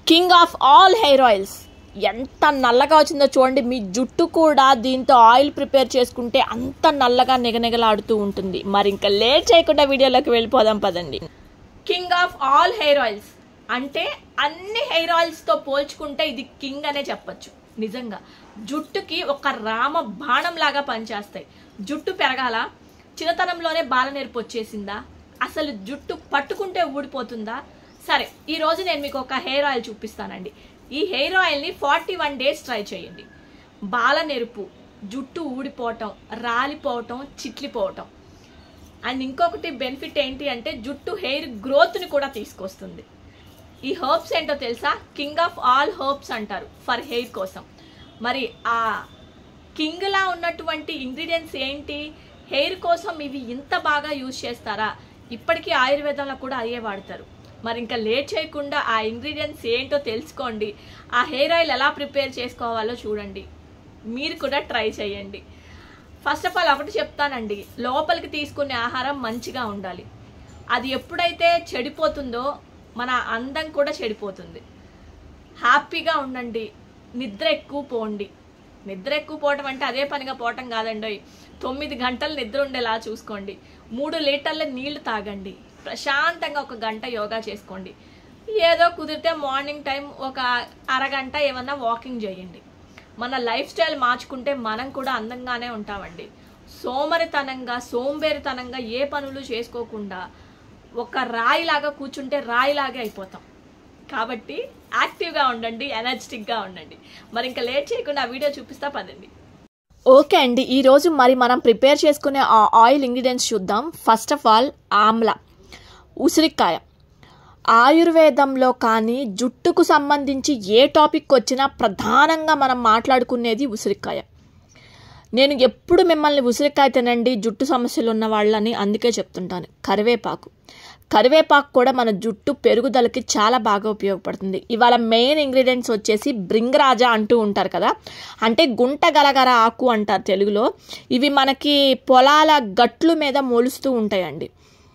king of all hair oils ఎంత నల్లగా వచ్చిందో చూడండి మీ జుట్టు కూడా దీంతో ఆయిల్ ప్రిపేర్ చేసుకుంటే అంత నల్లగా నిగనిగలాడుతూ ఉంటుంది మరి ఇంకా లేట్ చేయకుండా వీడియోలోకి వెళ్ళిపోదాం పదండి king of all hair oils అంటే అన్ని హెయిర్ ఆయిల్స్తో పోల్చుకుంటే ఇది కింగ్ అనే చెప్పొచ్చు నిజంగా జుట్టుకి ఒక రామ బాణం లాగా పనిచేస్తాయి జుట్టు పెరగాల చిన్నతనంలోనే బాల నేర్పు వచ్చేసిందా అసలు జుట్టు పట్టుకుంటే ఊడిపోతుందా సరే ఈ రోజు నేను మీకు ఒక హెయిర్ ఆయిల్ చూపిస్తానండి ఈ హెయిర్ ఆయిల్ని ఫార్టీ వన్ డేస్ ట్రై చేయండి బాల నెరుపు జుట్టు ఊడిపోవటం రాలిపోవటం చిట్లిపోవటం అండ్ ఇంకొకటి బెనిఫిట్ ఏంటి అంటే జుట్టు హెయిర్ గ్రోత్ని కూడా తీసుకొస్తుంది ఈ హర్బ్స్ ఏంటో తెలుసా కింగ్ ఆఫ్ ఆల్ హర్బ్స్ అంటారు ఫర్ హెయిర్ కోసం మరి ఆ కింగ్లా ఉన్నటువంటి ఇంగ్రీడియంట్స్ ఏంటి హెయిర్ కోసం ఇవి ఇంత బాగా యూజ్ చేస్తారా ఇప్పటికీ ఆయుర్వేదంలో కూడా అయ్యే వాడతారు మరి ఇంకా లేట్ చేయకుండా ఆ ఇంగ్రీడియంట్స్ ఏంటో తెలుసుకోండి ఆ హెయిర్ ఆయిల్ ఎలా ప్రిపేర్ చేసుకోవాలో చూడండి మీరు కూడా ట్రై చేయండి ఫస్ట్ ఆఫ్ ఆల్ ఒకటి చెప్తానండి లోపలికి తీసుకునే ఆహారం మంచిగా ఉండాలి అది ఎప్పుడైతే చెడిపోతుందో మన అందం కూడా చెడిపోతుంది హ్యాపీగా ఉండండి నిద్ర ఎక్కువ పోండి నిద్ర ఎక్కువ పోవటం అంటే అదే పనిగా పోవటం కాదండి తొమ్మిది గంటలు నిద్ర ఉండేలా చూసుకోండి మూడు లీటర్ల నీళ్లు తాగండి ప్రశాంతంగా ఒక గంట యోగా చేసుకోండి ఏదో కుదిరితే మార్నింగ్ టైం ఒక అరగంట ఏమన్నా వాకింగ్ చేయండి మన లైఫ్ స్టైల్ మార్చుకుంటే మనం కూడా అందంగానే ఉంటామండి సోమరితనంగా సోంబేరితనంగా ఏ పనులు చేసుకోకుండా ఒక రాయిలాగా కూర్చుంటే రాయిలాగే అయిపోతాం కాబట్టి యాక్టివ్గా ఉండండి ఎనర్జెటిక్గా ఉండండి మరి ఇంకా లేట్ చేయకుండా ఆ వీడియో చూపిస్తా పదండి ఓకే అండి ఈరోజు మరి మనం ప్రిపేర్ చేసుకునే ఆ ఆయిల్ ఇంగ్రీడియంట్స్ చూద్దాం ఫస్ట్ ఆఫ్ ఆల్ ఆమ్ల ఉసిరికాయ ఆయుర్వేదంలో కానీ జుట్టుకు సంబంధించి ఏ టాపిక్ వచ్చినా ప్రధానంగా మనం మాట్లాడుకునేది ఉసిరికాయ నేను ఎప్పుడు మిమ్మల్ని ఉసిరికాయ తినండి జుట్టు సమస్యలు ఉన్న వాళ్ళని అందుకే చెప్తుంటాను కరివేపాకు కరివేపాకు కూడా మన జుట్టు పెరుగుదలకి చాలా బాగా ఉపయోగపడుతుంది ఇవాళ మెయిన్ ఇంగ్రీడియంట్స్ వచ్చేసి బ్రింగరాజా అంటూ ఉంటారు కదా అంటే గుంట గలగర ఆకు అంటారు తెలుగులో ఇవి మనకి పొలాల గట్లు మీద మొలుస్తూ ఉంటాయండి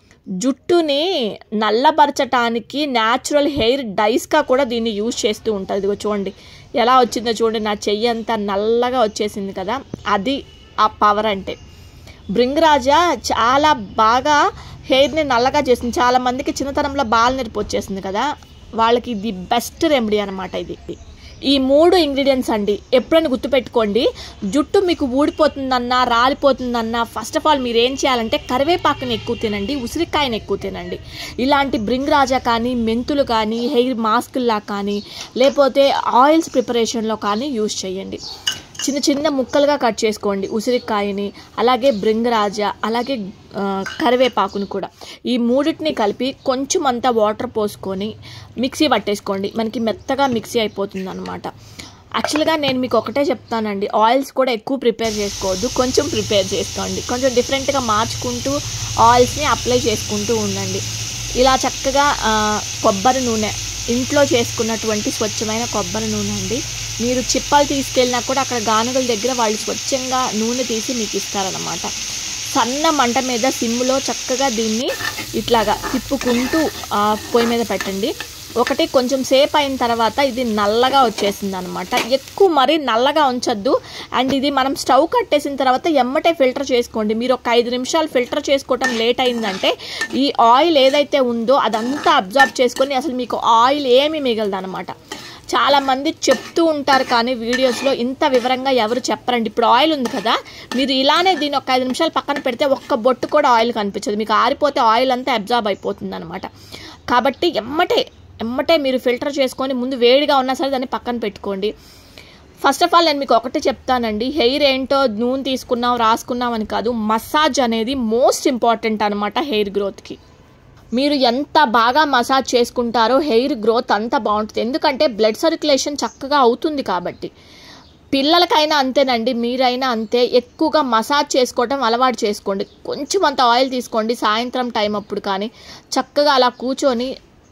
జుట్టుని నల్లబరచటానికి న్యాచురల్ హెయిర్ డైస్గా కూడా దీన్ని యూజ్ చేస్తూ ఉంటారు ఇదిగో చూడండి ఎలా వచ్చిందో చూడండి నా చెయ్యి అంతా నల్లగా వచ్చేసింది కదా అది ఆ పవర్ అంటే బ్రింగరాజా చాలా బాగా హెయిర్ని నల్లగా చేసింది చాలా మందికి చిన్నతనంలో బాల్ నెరిపి వచ్చేసింది కదా వాళ్ళకి ఇది బెస్ట్ రెమెడీ అనమాట ఇది ఈ మూడు ఇంగ్రీడియంట్స్ అండి ఎప్పుడైనా గుర్తుపెట్టుకోండి జుట్టు మీకు ఊడిపోతుందన్నా రాలిపోతుందన్నా ఫస్ట్ ఆఫ్ ఆల్ మీరు ఏం చేయాలంటే కరివేపాకుని ఎక్కువ తినండి ఉసిరికాయని ఎక్కువ తినండి ఇలాంటి బ్రింగ్ రాజా కానీ మెంతులు కానీ హెయిర్ మాస్క్లా కానీ లేకపోతే ఆయిల్స్ ప్రిపరేషన్లో కానీ యూజ్ చేయండి చిన్న చిన్న ముక్కలుగా కట్ చేసుకోండి ఉసిరికాయని అలాగే బ్రింగరాజా అలాగే కరివేపాకుని కూడా ఈ మూడింటిని కలిపి కొంచెం అంతా వాటర్ పోసుకొని మిక్సీ పట్టేసుకోండి మనకి మెత్తగా మిక్సీ అయిపోతుంది అనమాట యాక్చువల్గా నేను మీకు ఒకటే చెప్తానండి ఆయిల్స్ కూడా ఎక్కువ ప్రిపేర్ చేసుకోవద్దు కొంచెం ప్రిపేర్ చేసుకోండి కొంచెం డిఫరెంట్గా మార్చుకుంటూ ఆయిల్స్ని అప్లై చేసుకుంటూ ఉండండి ఇలా చక్కగా కొబ్బరి నూనె ఇంట్లో చేసుకున్నటువంటి స్వచ్ఛమైన కొబ్బరి నూనె అండి మీరు చిప్పలు తీసుకెళ్ళినా కూడా అక్కడ గానుగల దగ్గర వాళ్ళు స్వచ్ఛంగా నూనె తీసి మీకు ఇస్తారనమాట సన్న మంట మీద సిమ్లో చక్కగా దీన్ని ఇట్లాగా తిప్పుకుంటూ పొయ్యి మీద పెట్టండి ఒకటి కొంచెం సేపు అయిన తర్వాత ఇది నల్లగా వచ్చేసింది అనమాట ఎక్కువ మరి నల్లగా ఉంచొద్దు అండ్ ఇది మనం స్టవ్ కట్టేసిన తర్వాత ఎమ్మటే ఫిల్టర్ చేసుకోండి మీరు ఒక ఐదు నిమిషాలు ఫిల్టర్ చేసుకోవటం లేట్ అయిందంటే ఈ ఆయిల్ ఏదైతే ఉందో అదంతా అబ్జర్వ్ చేసుకొని అసలు మీకు ఆయిల్ ఏమీ మిగలదు అనమాట చాలామంది చెప్తూ ఉంటారు కానీ వీడియోస్లో ఇంత వివరంగా ఎవరు చెప్పరండి ఇప్పుడు ఆయిల్ ఉంది కదా మీరు ఇలానే దీన్ని ఒక ఐదు నిమిషాలు పక్కన పెడితే ఒక్క బొట్టు కూడా ఆయిల్ కనిపించదు మీకు ఆరిపోతే ఆయిల్ అంతా అబ్జార్బ్ అయిపోతుంది అనమాట కాబట్టి ఎమ్మటే ఎమ్మటే మీరు ఫిల్టర్ చేసుకొని ముందు వేడిగా ఉన్నా సరే దాన్ని పక్కన పెట్టుకోండి ఫస్ట్ ఆఫ్ ఆల్ నేను మీకు ఒకటి చెప్తానండి హెయిర్ ఏంటో నూనె తీసుకున్నాం రాసుకున్నాం అని కాదు మసాజ్ అనేది మోస్ట్ ఇంపార్టెంట్ అనమాట హెయిర్ గ్రోత్కి మీరు ఎంత బాగా మసాజ్ చేసుకుంటారో హెయిర్ గ్రోత్ అంత బాగుంటుంది ఎందుకంటే బ్లడ్ సర్క్యులేషన్ చక్కగా అవుతుంది కాబట్టి పిల్లలకైనా అంతేనండి మీరైనా అంతే ఎక్కువగా మసాజ్ చేసుకోవటం అలవాటు చేసుకోండి కొంచెం అంత ఆయిల్ తీసుకోండి సాయంత్రం టైం అప్పుడు కానీ చక్కగా అలా కూర్చొని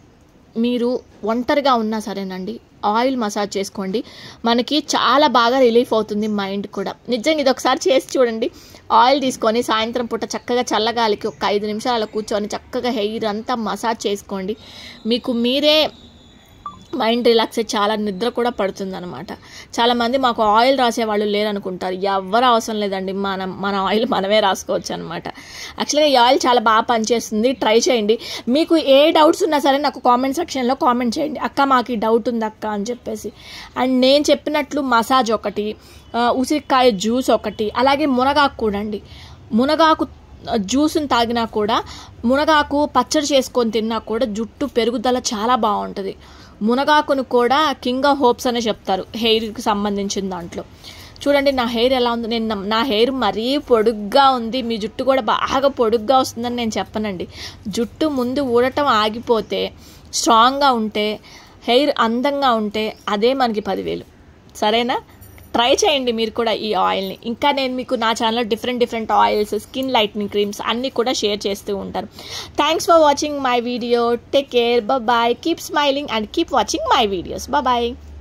మీరు ఒంటరిగా ఉన్నా సరేనండి ఆయిల్ మసాజ్ చేసుకోండి మనకి చాలా బాగా రిలీఫ్ అవుతుంది మైండ్ కూడా నిజంగా ఇది ఒకసారి చేసి చూడండి ఆయిల్ తీసుకొని సాయంత్రం పూట చక్కగా చల్లగాలికి ఒక ఐదు నిమిషాలు అలా కూర్చొని చక్కగా హెయిర్ అంతా మసాజ్ చేసుకోండి మీకు మీరే మైండ్ రిలాక్స్ అయ్యి చాలా నిద్ర కూడా పడుతుంది అనమాట చాలామంది మాకు ఆయిల్ రాసేవాళ్ళు లేరనుకుంటారు ఎవరు అవసరం లేదండి మనం మన ఆయిల్ మనమే రాసుకోవచ్చు అనమాట యాక్చువల్గా ఈ ఆయిల్ చాలా బాగా పనిచేస్తుంది ట్రై చేయండి మీకు ఏ డౌట్స్ ఉన్నా సరే నాకు కామెంట్ సెక్షన్లో కామెంట్ చేయండి అక్క మాకు ఈ డౌట్ ఉంది అక్క అని చెప్పేసి అండ్ నేను చెప్పినట్లు మసాజ్ ఒకటి ఆ, ఉసిరికాయ జ్యూస్ ఒకటి అలాగే మునగాకు కూడా అండి మునగాకు జ్యూస్ని తాగినా కూడా మునగాకు పచ్చడి చేసుకొని తిన్నా కూడా జుట్టు పెరుగుదల చాలా బాగుంటుంది మునగాకును కూడా కింగ్ ఆఫ్ హోప్స్ అనే చెప్తారు హెయిర్కి సంబంధించిన దాంట్లో చూడండి నా హెయిర్ ఎలా ఉంది నేను నా- నా హెయిర్ మరీ పొడుగ్గా ఉంది మీ జుట్టు కూడా బాగా పొడుగ్గా వస్తుందని నేను చెప్పనండి జుట్టు ముందు ఊడటం ఆగిపోతే స్ట్రాంగ్గా ఉంటే హెయిర్ అందంగా ఉంటే అదే మనకి పదివేలు సరేనా ట్రై చేయండి మీరు కూడా ఈ ఆయిల్ని ఇంకా నేను మీకు నా ఛానల్లో different different oils skin lightening creams అన్నీ కూడా షేర్ చేస్తూ ఉంటాను thanks for watching my video take care bye keep smiling and keep watching my videos bye